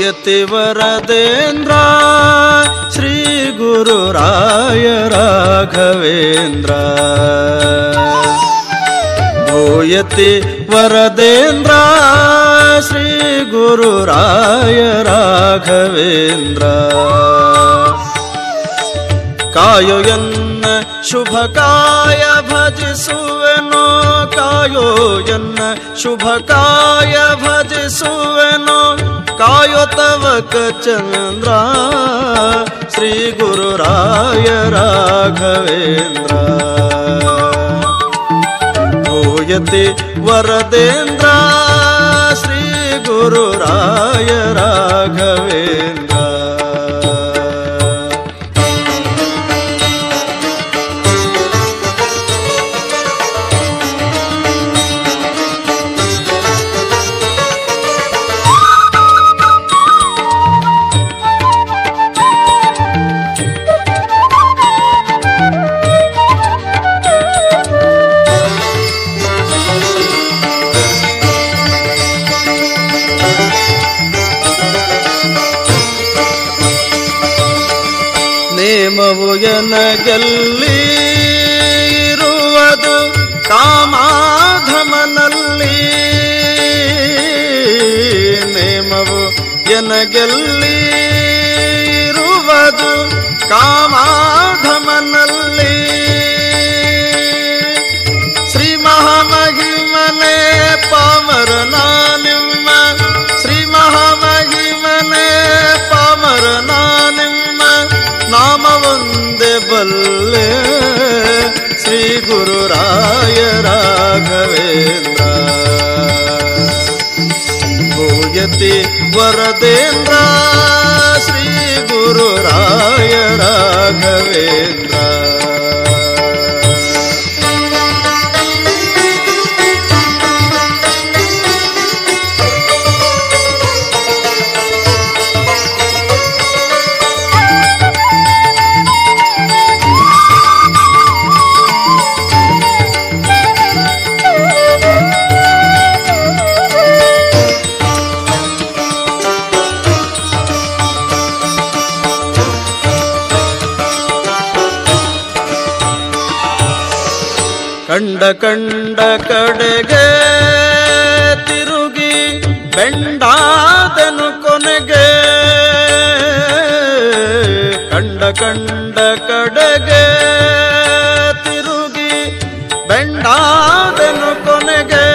ಭೂಯತಿ ವರದೇಂದ್ರ ಶ್ರೀ ಗುರುರಾಯ ರಾಘವೇಂದ್ರ ಭೂಯತಿ ವರದೇಂದ್ರ ಶ್ರೀ ಗುರುರಾಯ ರಾಘವೇಂದ್ರ ಕಾಯೋ ಎನ್ನ ಶುಭ ಕಾಯ ಭಜಿಸುವೆನೋ ಕಾಯೋ ಎನ್ನ ಶುಭ ಕಾಯ ಭಜಿಸುವೆನೋ ಕಾಯೋ ತವಕ ಚಂದ್ರ ಶ್ರೀ ಗುರುರಾಯ ರಾಘವೇಂದ್ರ ಭೂಯತಿ ವರದೇಂದ್ರ ಶ್ರೀ ಗುರುರಾಯ ರಾಘವೇಂದ್ರ ನೇಮವು ಎನಗಲ್ಲಿ ಇರುವುದು ಕಾಮಾಧಮನಲ್ಲಿ ನೇಮವು ಎನಗೆಲ್ಲಿ ಇರುವುದು ಕಾಮಾಧಮನಲ್ಲಿ ಶ್ರೀ ಮಹಾಮಹಿಮನೆ ಪಾಮರನ ನಿಮ್ಮ ಶ್ರೀ ಮಹಾಮಹಿಮನೆ ಪಾಮರನ ನಿಮ್ಮ ನಾಮವೊಂದೇ ಬಲ್ಲೆ ಶ್ರೀ ಗುರುರಾಯ ರಾಘವೇಂದ್ರ ಭೂಯತಿ ವರದೇಂದ್ರ ಶ್ರೀ ಗುರುರಾಯ ರಾಘವೇಂದ್ರ ಕಂಡ ಕಂಡ ಕಡೆಗೆ ತಿರುಗಿ ಬೆಂಡಾದನು ಕೊನೆಗೆ ಕಂಡ ಕಂಡ ಕಡೆಗೆ ತಿರುಗಿ ಬೆಂಡಾದನು ಕೊನೆಗೆ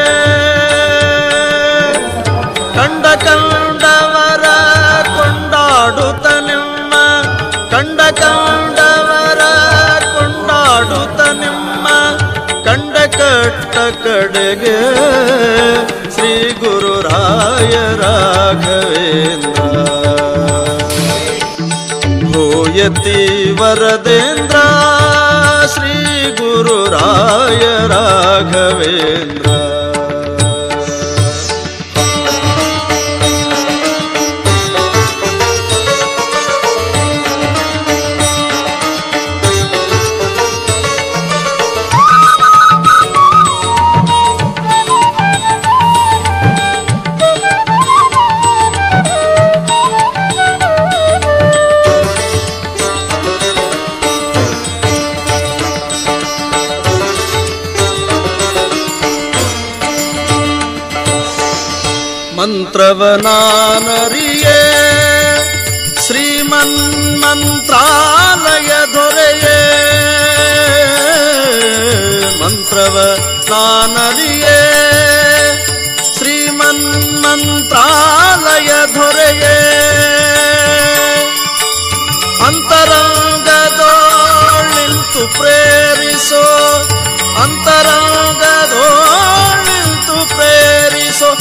ಕಂಡ ಕಂಡವರ ಕೊಂಡಾಡುತ್ತ ನಿಮ್ಮ ಕಂಡ ಕಂಡವರ ಕೊಂಡಾಡುತ್ತ ನಿಮ್ಮ ಕಂಡ ಕಟ್ಟ ಕಡೆಗೆ ಶ್ರೀ ಗುರುರಾಯ ರಾಘವೇಂದ್ರ ಭೂಯತಿ ವರದೇಂದ್ರ ಶ್ರೀ ಗುರುರಾಯ ರಾಘವೇಂದ್ರ ಮಂತ್ರವನಾನರಿಯೇ ಶ್ರೀಮನ್ಮಂತ್ರಾಲಯ ದೊರೆಯೇ ಮಂತ್ರವ ನಾನರಿಯೇ ಶ್ರೀಮನ್ಮಂತ್ರಾಲಯ ದೊರೆಯೇ ಅಂತರಂಗದೋಳಿಂತು ಪ್ರೇರಿಸೋ ಅಂತರಂಗದೋಳಿಂತು ಪ್ರೇರಿಸೋ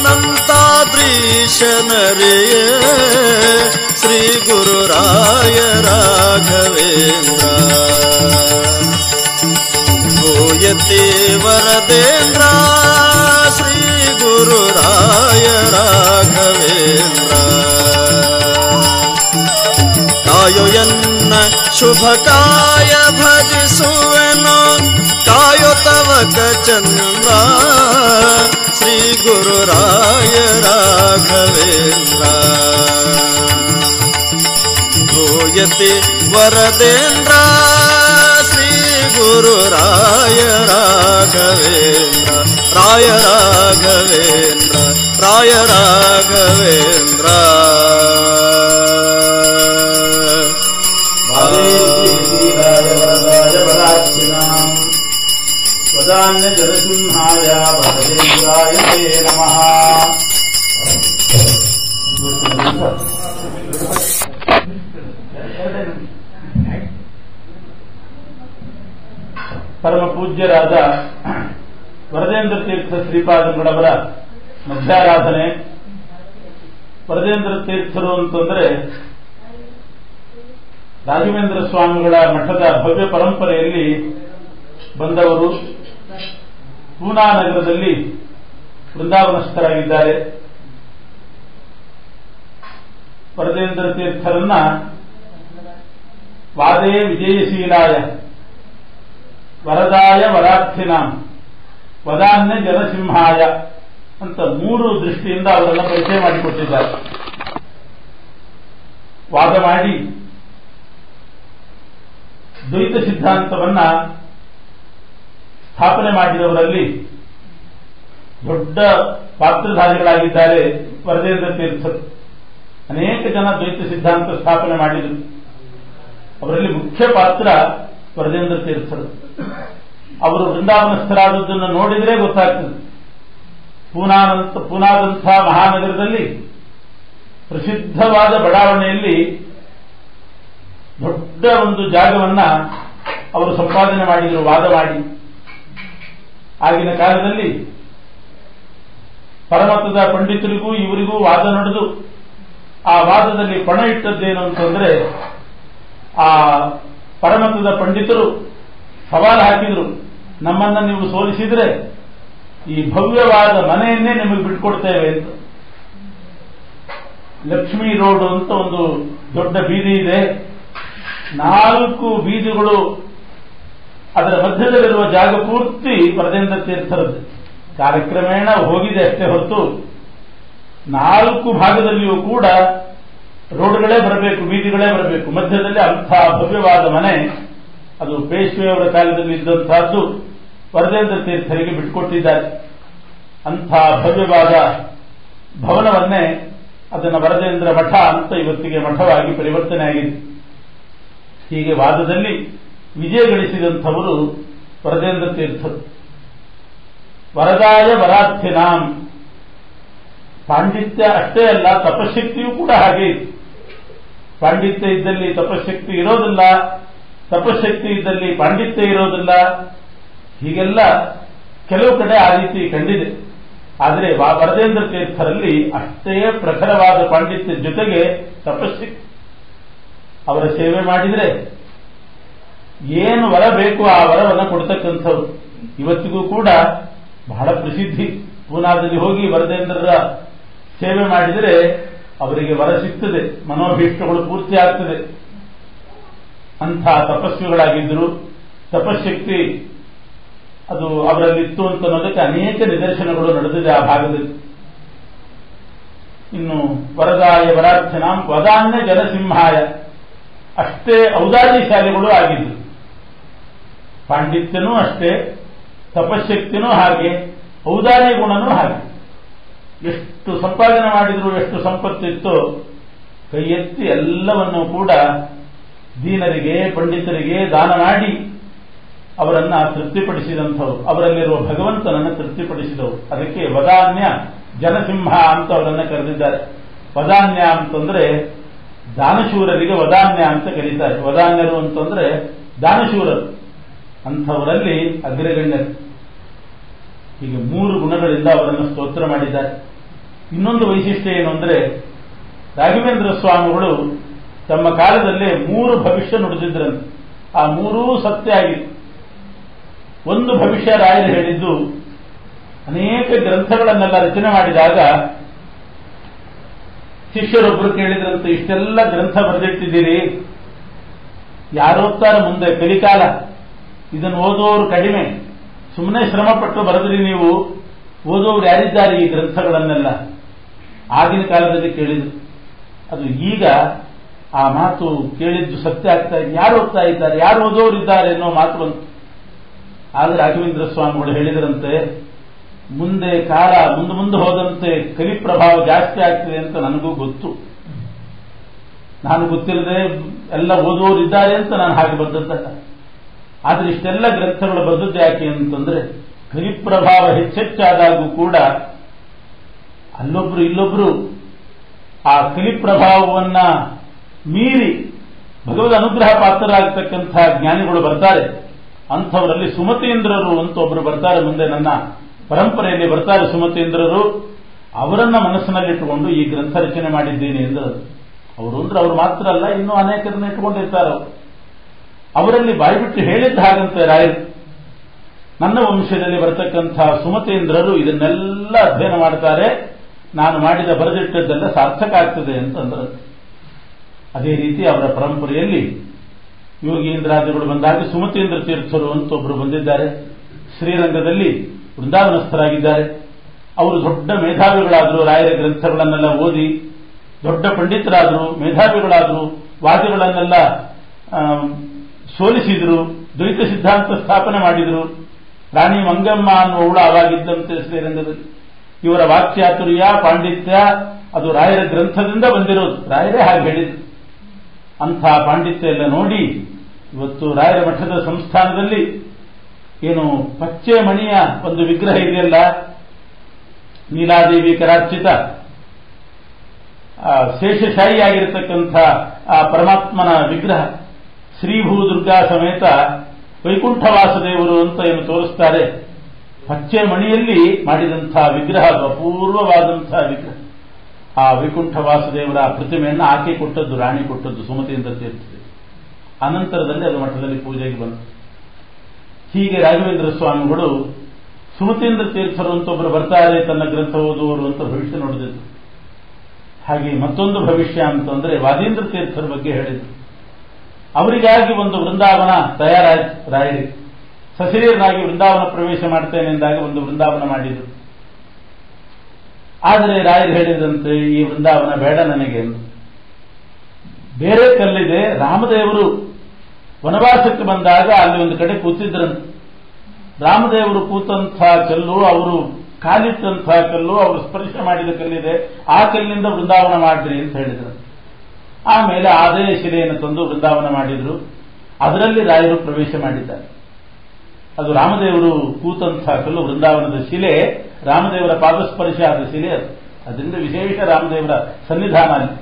ಅನಂತಾದ್ರೀಶನರಿಯೇ ಶ್ರೀ ಗುರುರಾಯ ರಾಘವೇಂದ್ರ ಭೂಯತಿ ವರದೇಂದ್ರ ಶ್ರೀ ಗುರುರಾಯ ರಾಘವೇಂದ್ರ ಕಾಯೋ ಎನ್ನ ಶುಭ ಕಾಯ ಭಜಿಸುವೆನು ಕಾಯೋ ತವಕ ಚಂದ್ರ ಶ್ರೀ ಗುರುರಾಯ ರಾಘವೇಂದ್ರ ಮೂರ್ತಿ ವರದೇಂದ್ರ ಶ್ರೀ ಗುರು ರಾಯ ರಾಘವೇಂದ್ರ ರಾಯ ರಾಘವೇಂದ್ರ ರಾಯ ರಾಘವೇಂದ್ರ ವದಾನ್ಯ ಜಲಸಿಂಹಾಯ ಭಗವೇಂದ್ರಾಯ ತೇ ನಮಃ ಪರಮ ಪೂಜ್ಯರಾದ ವರದೇಂದ್ರ ತೀರ್ಥ ಶ್ರೀಪಾದಂಗಳವರ ಮಧ್ಯಾರಾಧನೆ ವರದೇಂದ್ರ ತೀರ್ಥರು ಅಂತಂದ್ರೆ ರಾಘವೇಂದ್ರ ಸ್ವಾಮಿಗಳ ಮಠದ ಭವ್ಯ ಪರಂಪರೆಯಲ್ಲಿ ಬಂದವರು ಪೂನಾ ನಗರದಲ್ಲಿ ವೃಂದಾವನಸ್ಥರಾಗಿದ್ದಾರೆ ವರದೇಂದ್ರ ತೀರ್ಥರನ್ನ ವಾದೇ ವಿಜಯಶೀಲಾಯ ವರದಾಯ ವರಾರ್ಥಿನಾಂ ವದಾನ್ಯ ಜನಸಿಂಹಾಯ ಅಂತ ಮೂರು ದೃಷ್ಟಿಯಿಂದ ಅವರನ್ನ ಪರಿಚಯ ಮಾಡಿಕೊಟ್ಟಿದ್ದಾರೆ ವಾದ ಮಾಡಿ ದ್ವೈತ ಸಿದ್ಧಾಂತವನ್ನ ಸ್ಥಾಪನೆ ಮಾಡಿದವರಲ್ಲಿ ದೊಡ್ಡ ಪಾತ್ರಧಾರಿಗಳಾಗಿದ್ದಾರೆ ವರದೇಂದ್ರ ತೀರ್ಥರು ಅನೇಕ ಜನ ದ್ವೈತ ಸಿದ್ಧಾಂತ ಸ್ಥಾಪನೆ ಮಾಡಿದರು ಅವರಲ್ಲಿ ಮುಖ್ಯ ಪಾತ್ರ ವರದೇಂದ್ರ ತೀರ್ಥರು ಅವರು ವೃಂದಾವನಸ್ಥರಾದದ್ದನ್ನು ನೋಡಿದರೆ ಗೊತ್ತಾಗ್ತದೆ ಪೂನಾನಂತ ಪೂನಾದಂಥ ಮಹಾನಗರದಲ್ಲಿ ಪ್ರಸಿದ್ಧವಾದ ಬಡಾವಣೆಯಲ್ಲಿ ದೊಡ್ಡ ಒಂದು ಜಾಗವನ್ನ ಅವರು ಸಂಪಾದನೆ ಮಾಡಿದರು ವಾದ ಮಾಡಿ ಆಗಿನ ಕಾಲದಲ್ಲಿ ಪರಮತದ ಪಂಡಿತರಿಗೂ ಇವರಿಗೂ ವಾದ ನಡೆದು ಆ ವಾದದಲ್ಲಿ ಪಣ ಇಟ್ಟದ್ದೇನು ಅಂತಂದ್ರೆ ಆ ಪರಮತದ ಪಂಡಿತರು ಸವಾಲು ಹಾಕಿದ್ರು ನಮ್ಮನ್ನ ನೀವು ಸೋಲಿಸಿದ್ರೆ ಈ ಭವ್ಯವಾದ ಮನೆಯನ್ನೇ ನಿಮಗೆ ಬಿಟ್ಕೊಡ್ತೇವೆ ಅಂತ ಲಕ್ಷ್ಮೀ ರೋಡ್ ಅಂತ ಒಂದು ದೊಡ್ಡ ಬೀದಿ ಇದೆ ನಾಲ್ಕು ಬೀದಿಗಳು ಅದರ ಮಧ್ಯದಲ್ಲಿರುವ ಜಾಗ ಪೂರ್ತಿ ವರದೇಂದ್ರ ತೀರ್ಥರದ್ದು ಕಾರ್ಯಕ್ರಮೇಣ ಹೋಗಿದೆ ಅಷ್ಟೇ ಹೊರತು ನಾಲ್ಕು ಭಾಗದಲ್ಲಿಯೂ ಕೂಡ ರೋಡ್ಗಳೇ ಬರಬೇಕು ಬೀದಿಗಳೇ ಬರಬೇಕು ಮಧ್ಯದಲ್ಲಿ ಅಂಥ ಭವ್ಯವಾದ ಮನೆ ಅದು ಪೇಶ್ವೆಯವರ ಕಾಲದಲ್ಲಿ ಇದ್ದಂತಹದ್ದು ವರದೇಂದ್ರ ತೀರ್ಥರಿಗೆ ಬಿಟ್ಟುಕೊಟ್ಟಿದ್ದಾರೆ ಅಂಥ ಭವ್ಯವಾದ ಭವನವನ್ನೇ ಅದನ್ನು ವರದೇಂದ್ರ ಮಠ ಅಂತ ಇವತ್ತಿಗೆ ಮಠವಾಗಿ ಪರಿವರ್ತನೆ ಆಗಿದೆ ಹೀಗೆ ವಾದದಲ್ಲಿ ವಿಜಯ ಗಳಿಸಿದಂಥವರು ವರದೇಂದ್ರ ತೀರ್ಥರು ವರದಾಯ ವರಾರ್ಥಿನಾಂ ಪಾಂಡಿತ್ಯ ಅಷ್ಟೇ ಅಲ್ಲ ತಪಶಕ್ತಿಯೂ ಕೂಡ ಹಾಗೆ ಇದೆ ಪಾಂಡಿತ್ಯ ಇದ್ದಲ್ಲಿ ತಪಶಕ್ತಿ ಇರೋದಿಲ್ಲ ತಪಶಕ್ತಿ ಇದ್ದಲ್ಲಿ ಪಾಂಡಿತ್ಯ ಇರೋದಿಲ್ಲ ಹೀಗೆಲ್ಲ ಕೆಲವು ಕಡೆ ಆ ರೀತಿ ಕಂಡಿದೆ ಆದರೆ ವರದೇಂದ್ರ ತೀರ್ಥರಲ್ಲಿ ಅಷ್ಟೇ ಪ್ರಖರವಾದ ಪಾಂಡಿತ್ಯ ಜೊತೆಗೆ ತಪಶಕ್ತಿ ಅವರ ಸೇವೆ ಮಾಡಿದರೆ ಏನು ವರ ಬೇಕು ಆ ವರವನ್ನು ಕೊಡ್ತಕ್ಕಂಥವ್ರು ಇವತ್ತಿಗೂ ಕೂಡ ಬಹಳ ಪ್ರಸಿದ್ಧಿ ಪೂನಾದಲ್ಲಿ ಹೋಗಿ ವರದೇಂದ್ರರ ಸೇವೆ ಮಾಡಿದರೆ ಅವರಿಗೆ ವರ ಸಿಗ್ತದೆ ಮನೋಭೀಷ್ಟಗಳು ಪೂರ್ತಿ ಆಗ್ತದೆ ಅಂಥ ತಪಸ್ವಿಗಳಾಗಿದ್ದರು ತಪಶಕ್ತಿ ಅದು ಅವರಲ್ಲಿತ್ತು ಅಂತ ಅನ್ನೋದಕ್ಕೆ ಅನೇಕ ನಿದರ್ಶನಗಳು ನಡೆದಿದೆ ಆ ಭಾಗದಲ್ಲಿ ಇನ್ನು ವರದಾಯ ವರಾರ್ಥನಾಂ ವದಾನ್ಯ ಜನಸಿಂಹಾಯ ಅಷ್ಟೇ ಔದಾರ್ಯಶಾಲಿಗಳು ಆಗಿದ್ರು ಪಾಂಡಿತ್ಯನೂ ಅಷ್ಟೇ ತಪಶಕ್ತಿನೂ ಹಾಗೆ ಔದಾರ್ಯ ಗುಣನೂ ಹಾಗೆ ಎಷ್ಟು ಸಂಪಾದನೆ ಮಾಡಿದ್ರು ಎಷ್ಟು ಸಂಪತ್ತಿತ್ತೋ ಕೈ ಎತ್ತಿ ಎಲ್ಲವನ್ನೂ ಕೂಡ ದೀನರಿಗೆ ಪಂಡಿತರಿಗೆ ದಾನ ಮಾಡಿ ಅವರನ್ನ ತೃಪ್ತಿಪಡಿಸಿದಂಥವ್ರು ಅವರಲ್ಲಿರುವ ಭಗವಂತನನ್ನು ತೃಪ್ತಿಪಡಿಸಿದವರು ಅದಕ್ಕೆ ವದಾನ್ಯ ಜನಸಿಂಹ ಅಂತ ಅವರನ್ನ ಕರೆದಿದ್ದಾರೆ ವದಾನ್ಯ ಅಂತಂದ್ರೆ ದಾನಶೂರರಿಗೆ ವದಾನ್ಯ ಅಂತ ಕರೀತಾರೆ ವದಾನ್ಯರು ಅಂತಂದ್ರೆ ದಾನಶೂರರು ಅಂಥವರಲ್ಲಿ ಅಗ್ರಗಣ್ಯರು ಹೀಗೆ ಮೂರು ಗುಣಗಳಿಂದ ಅವರನ್ನು ಸ್ತೋತ್ರ ಮಾಡಿದ್ದಾರೆ ಇನ್ನೊಂದು ವೈಶಿಷ್ಟ್ಯ ಏನು ಅಂದ್ರೆ ರಾಘವೇಂದ್ರ ಸ್ವಾಮಿಗಳು ತಮ್ಮ ಕಾಲದಲ್ಲೇ ಮೂರು ಭವಿಷ್ಯ ನುಡಿದಿದ್ರಂತೆ ಆ ಮೂರೂ ಸತ್ಯ ಆಗಿತ್ತು ಒಂದು ಭವಿಷ್ಯ ರಾಯರು ಹೇಳಿದ್ದು ಅನೇಕ ಗ್ರಂಥಗಳನ್ನೆಲ್ಲ ರಚನೆ ಮಾಡಿದಾಗ ಶಿಷ್ಯರೊಬ್ಬರು ಕೇಳಿದ್ರಂತೆ ಇಷ್ಟೆಲ್ಲ ಗ್ರಂಥ ಬರೆದಿಟ್ಟಿದ್ದೀರಿ ಯಾರೋತ್ತಾರೆ ಮುಂದೆ ಕಲಿಕಾಲ ಇದನ್ನು ಓದುವವರು ಕಡಿಮೆ ಸುಮ್ಮನೆ ಶ್ರಮಪಟ್ಟು ಬರೆದ್ರಿ ನೀವು ಓದುವವರು ಯಾರಿದ್ದಾರೆ ಈ ಗ್ರಂಥಗಳನ್ನೆಲ್ಲ ಆಗಿನ ಕಾಲದಲ್ಲಿ ಕೇಳಿದ್ರು ಅದು ಈಗ ಆ ಮಾತು ಕೇಳಿದ್ದು ಸತ್ಯ ಆಗ್ತಾ ಇದೆ ಯಾರು ಓದ್ತಾ ಇದ್ದಾರೆ ಯಾರು ಓದೋರಿದ್ದಾರೆ ಅನ್ನೋ ಮಾತು ಬಂತು ಆಗ ರಾಘವೇಂದ್ರ ಸ್ವಾಮಿಗಳು ಹೇಳಿದರಂತೆ ಮುಂದೆ ಕಾಲ ಮುಂದೆ ಮುಂದೆ ಹೋದಂತೆ ಕಲಿ ಪ್ರಭಾವ ಜಾಸ್ತಿ ಆಗ್ತಿದೆ ಅಂತ ನನಗೂ ಗೊತ್ತು ನಾನು ಗೊತ್ತಿಲ್ಲದೆ ಎಲ್ಲ ಓದುವವರಿದ್ದಾರೆ ಅಂತ ನಾನು ಹಾಗೆ ಬರೆದದ್ದಲ್ಲ ಆದ್ರೆ ಇಷ್ಟೆಲ್ಲ ಗ್ರಂಥಗಳು ಬರೆದದ್ದು ಯಾಕೆ ಅಂತಂದ್ರೆ ಕಲಿಪ್ರಭಾವ ಹೆಚ್ಚೆಚ್ಚಾದಾಗೂ ಕೂಡ ಅಲ್ಲೊಬ್ರು ಇಲ್ಲೊಬ್ರು ಆ ಕಲಿಪ್ರಭಾವವನ್ನ ಮೀರಿ ಭಗವದ್ ಅನುಗ್ರಹ ಪಾತ್ರರಾಗತಕ್ಕಂಥ ಜ್ಞಾನಿಗಳು ಬರ್ತಾರೆ ಅಂಥವರಲ್ಲಿ ಸುಮತೇಂದ್ರರು ಅಂತ ಒಬ್ರು ಬರ್ತಾರೆ ಮುಂದೆ ನನ್ನ ಪರಂಪರೆಯಲ್ಲಿ ಬರ್ತಾರೆ ಸುಮತೇಂದ್ರರು ಅವರನ್ನ ಮನಸ್ಸಿನಲ್ಲಿಟ್ಟುಕೊಂಡು ಈ ಗ್ರಂಥ ರಚನೆ ಮಾಡಿದ್ದೇನೆ ಎಂದರು ಅವರು ಅಂದ್ರೆ ಅವರು ಮಾತ್ರ ಅಲ್ಲ ಇನ್ನೂ ಅನೇಕರನ್ನ ಇಟ್ಟುಕೊಂಡಿರ್ತಾರೆ ಅವರು ಅವರಲ್ಲಿ ಬಾಯ್ಬಿಟ್ಟು ಹೇಳಿದ್ದ ಹಾಗಂತೆ ರಾಯರು ನನ್ನ ವಂಶದಲ್ಲಿ ಬರತಕ್ಕಂಥ ಸುಮತೇಂದ್ರರು ಇದನ್ನೆಲ್ಲ ಅಧ್ಯಯನ ಮಾಡ್ತಾರೆ ನಾನು ಮಾಡಿದ ಬರೆದಿಟ್ಟದ್ದೆಲ್ಲ ಸಾರ್ಥಕ ಆಗ್ತದೆ ಅಂತಂದ್ರೆ ಅದೇ ರೀತಿ ಅವರ ಪರಂಪರೆಯಲ್ಲಿ ಯೋಗೀಂದ್ರಾದಿಗಳು ಬಂದಾಗ ಸುಮತೇಂದ್ರ ತೀರ್ಥರು ಅಂತ ಒಬ್ಬರು ಬಂದಿದ್ದಾರೆ ಶ್ರೀರಂಗದಲ್ಲಿ ವೃಂದಾವನಸ್ಥರಾಗಿದ್ದಾರೆ ಅವರು ದೊಡ್ಡ ಮೇಧಾವಿಗಳಾದರು ರಾಯರ ಗ್ರಂಥಗಳನ್ನೆಲ್ಲ ಓದಿ ದೊಡ್ಡ ಪಂಡಿತರಾದರು ಮೇಧಾವಿಗಳಾದರು ವಾದಿಗಳನ್ನೆಲ್ಲ ಸೋಲಿಸಿದರು ದ್ವೈತ ಸಿದ್ಧಾಂತ ಸ್ಥಾಪನೆ ಮಾಡಿದರು ರಾಣಿ ಮಂಗಮ್ಮ ಅನ್ನುವಳು ಆವಾಗಿದ್ದಂತೆ ಶ್ರೀರಂಗದಲ್ಲಿ ಇವರ ವಾಕ್ಚಾತುರ್ಯ ಪಾಂಡಿತ್ಯ ಅದು ರಾಯರ ಗ್ರಂಥದಿಂದ ಬಂದಿರೋದು ರಾಯರೇ ಹಾಗೆ ಹೇಳಿದ್ರು ಅಂಥ ಪಾಂಡಿತ್ಯ ಎಲ್ಲ ನೋಡಿ ಇವತ್ತು ರಾಯರ ಮಠದ ಸಂಸ್ಥಾನದಲ್ಲಿ ಏನು ಪಚ್ಚೆ ಮಣಿಯ ಒಂದು ವಿಗ್ರಹ ಇದೆಯಲ್ಲ ನೀಲಾದೇವಿ ಕರಾರ್ಚಿತ ಶೇಷಶಾಹಿಯಾಗಿರತಕ್ಕಂಥ ಆ ಪರಮಾತ್ಮನ ವಿಗ್ರಹ ಶ್ರೀಭೂ ದುರ್ಗಾ ಸಮೇತ ವೈಕುಂಠ ವಾಸುದೇವರು ಅಂತ ಏನು ತೋರಿಸ್ತಾರೆ ಪಚ್ಚೆ ಮಣಿಯಲ್ಲಿ ಮಾಡಿದಂತಹ ವಿಗ್ರಹ ಅಪೂರ್ವವಾದಂತಹ ವಿಗ್ರಹ ಆ ವೈಕುಂಠ ವಾಸುದೇವರ ಪ್ರತಿಮೆಯನ್ನು ಆಕೆ ಕೊಟ್ಟದ್ದು ರಾಣಿ ಕೊಟ್ಟದ್ದು ಸುಮತಿಯಿಂದ ತೀರ್ಥದೆ ಅನಂತರದಲ್ಲಿ ಅದು ಮಠದಲ್ಲಿ ಪೂಜೆಗೆ ಬಂತು ಹೀಗೆ ರಾಘವೇಂದ್ರ ಸ್ವಾಮಿಗಳು ಸುಮತೇಂದ್ರ ತೀರ್ಥರು ಅಂತ ಒಬ್ಬರು ಬರ್ತಾರೆ ತನ್ನ ಗ್ರಂಥ ಓದುವವರು ಅಂತ ಭವಿಷ್ಯ ನೋಡಿದ್ರು ಹಾಗೆ ಮತ್ತೊಂದು ಭವಿಷ್ಯ ಅಂತಂದ್ರೆ ವಾದೀಂದ್ರ ತೀರ್ಥರ ಬಗ್ಗೆ ಹೇಳಿದ್ರು ಅವರಿಗಾಗಿ ಒಂದು ವೃಂದಾವನ ತಯಾರಾಯ್ತು ರಾಯರಿ ಸಶರೀರನಾಗಿ ವೃಂದಾವನ ಪ್ರವೇಶ ಮಾಡ್ತೇನೆ ಎಂದಾಗ ಒಂದು ವೃಂದಾವನ ಮಾಡಿದ್ರು ಆದರೆ ರಾಯರು ಹೇಳಿದಂತೆ ಈ ವೃಂದಾವನ ಬೇಡ ನನಗೆ ಎಂದು ಬೇರೆ ಕಲ್ಲಿದೆ ರಾಮದೇವರು ವನವಾಸಕ್ಕೆ ಬಂದಾಗ ಅಲ್ಲಿ ಒಂದು ಕಡೆ ಕೂತಿದ್ರಂತೆ ರಾಮದೇವರು ಕೂತಂಥ ಕಲ್ಲು ಅವರು ಕಾಲಿಟ್ಟಂಥ ಕಲ್ಲು ಅವರು ಸ್ಪರ್ಶ ಮಾಡಿದ ಕಲ್ಲಿದೆ ಆ ಕಲ್ಲಿಂದ ವೃಂದಾವನ ಮಾಡ್ರಿ ಅಂತ ಹೇಳಿದ್ರು ಆಮೇಲೆ ಅದೇ ಶಿಲೆಯನ್ನು ತಂದು ವೃಂದಾವನ ಮಾಡಿದ್ರು ಅದರಲ್ಲಿ ರಾಯರು ಪ್ರವೇಶ ಮಾಡಿದ್ದಾರೆ ಅದು ರಾಮದೇವರು ಕೂತಂಥ ಕಲ್ಲು ವೃಂದಾವನದ ಶಿಲೆ ರಾಮದೇವರ ಪಾದಸ್ಪರ್ಶ ಆದ ಶಿಲೆ ಅದು ಅದರಿಂದ ವಿಶೇಷ ರಾಮದೇವರ ಸನ್ನಿಧಾನ ಅಲ್ಲಿ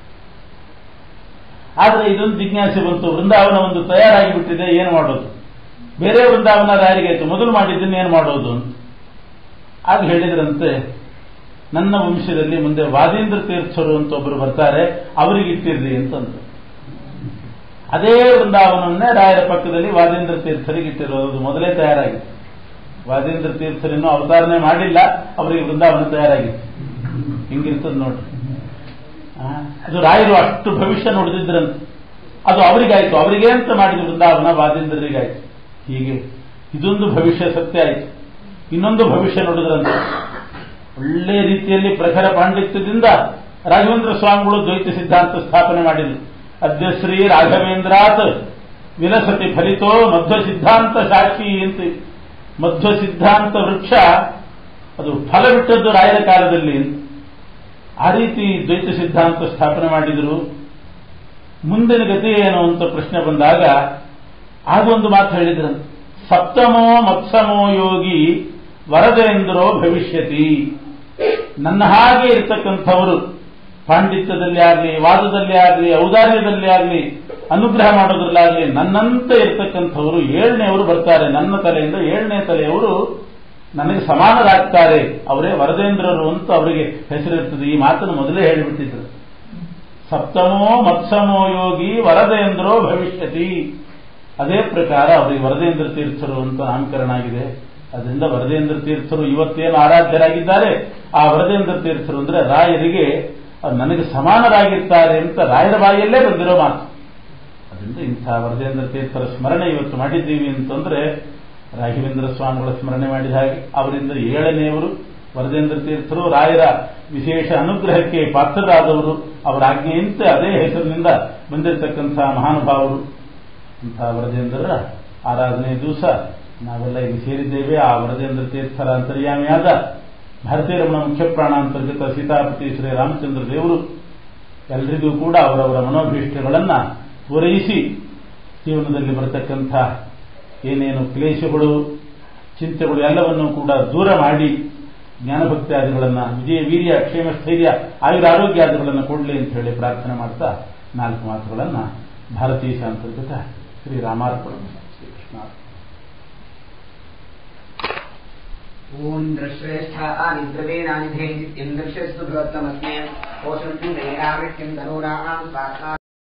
ಆದರೆ ಇದೊಂದು ಜಿಜ್ಞಾಸೆ ಬಂತು ವೃಂದಾವನ ಒಂದು ತಯಾರಾಗಿ ಬಿಟ್ಟಿದೆ ಏನು ಮಾಡೋದು ಬೇರೆ ವೃಂದಾವನ ರಾಯರಿಗಾಯ್ತು ಮೊದಲು ಮಾಡಿದ್ದನ್ನು ಏನು ಮಾಡೋದು ಅಂತ ಆಗ ಹೇಳಿದ್ರಂತೆ ನನ್ನ ವಂಶದಲ್ಲಿ ಮುಂದೆ ವಾದೀಂದ್ರ ತೀರ್ಥರು ಅಂತ ಒಬ್ಬರು ಬರ್ತಾರೆ ಅವರಿಗೆ ಇಟ್ಟಿರ್ರಿ ಅಂತಂದ್ರು ಅದೇ ವೃಂದಾವನವನ್ನೇ ರಾಯರ ಪಕ್ಕದಲ್ಲಿ ವಾದೀಂದ್ರ ತೀರ್ಥರಿಗೆ ಇಟ್ಟಿರೋದು ಮೊದಲೇ ತಯಾರಾಗಿತ್ತು ವಾದೀಂದ್ರ ತೀರ್ಥರಿನ್ನೂ ಅವತಾರನೆ ಮಾಡಿಲ್ಲ ಅವರಿಗೆ ವೃಂದಾವನ ತಯಾರಾಗಿತ್ತು ಹಿಂಗಿರ್ತದ ನೋಡ್ರಿ ಅದು ರಾಯರು ಅಷ್ಟು ಭವಿಷ್ಯ ನೋಡಿದ್ರಂತೆ ಅದು ಅವರಿಗಾಯ್ತು ಅವರಿಗೆ ಅಂತ ಮಾಡಿದ ವೃಂದಾವನ ವಾದೀಂದ್ರರಿಗಾಯ್ತು ಹೀಗೆ ಇದೊಂದು ಭವಿಷ್ಯ ಸತ್ಯ ಆಯಿತು ಇನ್ನೊಂದು ಭವಿಷ್ಯ ನೋಡಿದ್ರಂತೆ ಒಳ್ಳೆ ರೀತಿಯಲ್ಲಿ ಪ್ರಖರ ಪಾಂಡಿತ್ಯದಿಂದ ರಾಘವೇಂದ್ರ ಸ್ವಾಮಿಗಳು ದ್ವೈತ ಸಿದ್ಧಾಂತ ಸ್ಥಾಪನೆ ಮಾಡಿದರು ಅದ್ಯ ಶ್ರೀ ರಾಘವೇಂದ್ರಾತ್ ವಿಲಸತಿ ಫಲಿತೋ ಮಧ್ವ ಸಿದ್ಧಾಂತ ಸಾಕ್ಷಿ ಅಂತ ಮಧ್ವ ಸಿದ್ಧಾಂತ ವೃಕ್ಷ ಅದು ಫಲ ಬಿಟ್ಟದ್ದು ರಾಯರ ಕಾಲದಲ್ಲಿ ಆ ರೀತಿ ದ್ವೈತ ಸಿದ್ಧಾಂತ ಸ್ಥಾಪನೆ ಮಾಡಿದರು ಮುಂದಿನ ಗತಿ ಏನು ಅಂತ ಪ್ರಶ್ನೆ ಬಂದಾಗ ಆಗೊಂದು ಮಾತು ಹೇಳಿದ್ರು ಸಪ್ತಮೋ ಮತ್ಸಮೋ ಯೋಗಿ ವರದೇಂದ್ರೋ ಭವಿಷ್ಯತಿ ನನ್ನ ಹಾಗೆ ಇರ್ತಕ್ಕಂಥವರು ಪಾಂಡಿತ್ಯದಲ್ಲಿ ಆಗಲಿ ವಾದದಲ್ಲಿ ಆಗಲಿ ಔದಾರ್ಯದಲ್ಲಿ ಆಗಲಿ ಅನುಗ್ರಹ ಮಾಡೋದ್ರಲ್ಲಾಗಲಿ ನನ್ನಂತೆ ಇರ್ತಕ್ಕಂಥವರು ಏಳನೆಯವರು ಬರ್ತಾರೆ ನನ್ನ ತಲೆಯಿಂದ ಏಳನೇ ತಲೆಯವರು ನನಗೆ ಸಮಾನರಾಗ್ತಾರೆ ಅವರೇ ವರದೇಂದ್ರರು ಅಂತ ಅವರಿಗೆ ಹೆಸರಿರ್ತದೆ ಈ ಮಾತನ್ನು ಮೊದಲೇ ಹೇಳಿಬಿಟ್ಟಿದ್ರು ಸಪ್ತಮೋ ಮತ್ಸಮೋ ಯೋಗಿ ವರದೇಂದ್ರೋ ಭವಿಷ್ಯತಿ ಅದೇ ಪ್ರಕಾರ ಅವರಿಗೆ ವರದೇಂದ್ರ ತೀರ್ಥರು ಅಂತ ನಾಮಕರಣ ಆಗಿದೆ ಅದರಿಂದ ವರದೇಂದ್ರ ತೀರ್ಥರು ಇವತ್ತೇನು ಆರಾಧ್ಯರಾಗಿದ್ದಾರೆ ಆ ವರದೇಂದ್ರ ತೀರ್ಥರು ಅಂದ್ರೆ ರಾಯರಿಗೆ ನನಗೆ ಸಮಾನರಾಗಿರ್ತಾರೆ ಅಂತ ರಾಯರ ಬಾಯಿಯಲ್ಲೇ ಬಂದಿರೋ ಮಾತು ಅದರಿಂದ ಇಂಥ ವರದೇಂದ್ರ ತೀರ್ಥರ ಸ್ಮರಣೆ ಇವತ್ತು ಮಾಡಿದ್ದೀವಿ ಅಂತಂದ್ರೆ ರಾಘವೇಂದ್ರ ಸ್ವಾಮಿಗಳ ಸ್ಮರಣೆ ಮಾಡಿದ ಹಾಗೆ ಅವರಿಂದ ಏಳನೆಯವರು ವರದೇಂದ್ರ ತೀರ್ಥರು ರಾಯರ ವಿಶೇಷ ಅನುಗ್ರಹಕ್ಕೆ ಪಾತ್ರರಾದವರು ಅವರ ಆಜ್ಞೆಯಂತೆ ಅದೇ ಹೆಸರಿನಿಂದ ಬಂದಿರತಕ್ಕಂತಹ ಮಹಾನುಭಾವರು ಅಂತಹ ವರದೇಂದ್ರರ ಆರಾಧನೆ ದಿವಸ ನಾವೆಲ್ಲ ಇಲ್ಲಿ ಸೇರಿದ್ದೇವೆ ಆ ವರದೇಂದ್ರ ತೀರ್ಥರ ಅಂತರ್ಯಾಮಿಯಾದ ಭಾರತೀಯ ರಮಣ ಮುಖ್ಯ ಪ್ರಾಣಾಂತರ್ಗತ ಸೀತಾಪತಿ ಶ್ರೀ ರಾಮಚಂದ್ರ ದೇವರು ಎಲ್ರಿಗೂ ಕೂಡ ಅವರವರ ಮನೋಭೀಷ್ಟಗಳನ್ನ ಪೂರೈಸಿ ಜೀವನದಲ್ಲಿ ಬರತಕ್ಕಂಥ ಏನೇನು ಕ್ಲೇಶಗಳು ಚಿಂತೆಗಳು ಎಲ್ಲವನ್ನೂ ಕೂಡ ದೂರ ಮಾಡಿ ಜ್ಞಾನಭಕ್ತಿಯಾದಿಗಳನ್ನು ವಿಜಯ ವೀರ್ಯ ಕ್ಷೇಮ ಸ್ಥೈರ್ಯ ಆಯುರ ಆರೋಗ್ಯಾದಿಗಳನ್ನು ಕೊಡಲಿ ಅಂತ ಹೇಳಿ ಪ್ರಾರ್ಥನೆ ಮಾಡ್ತಾ ನಾಲ್ಕು ಮಾತುಗಳನ್ನು ಭಾರತೀಯ ಅಂತರ್ಗತ ಶ್ರೀರಾಮಾರ್ಪಣ ಶ್ರೀಕೃಷ್ಣ ॐ दृश्रेष्ठानि द्रवेणानि धेन्द्रश्रेष्ठु बृहत्तमस्मे पोषन्तु मेरावृत्तिं धनूनां स्वाहा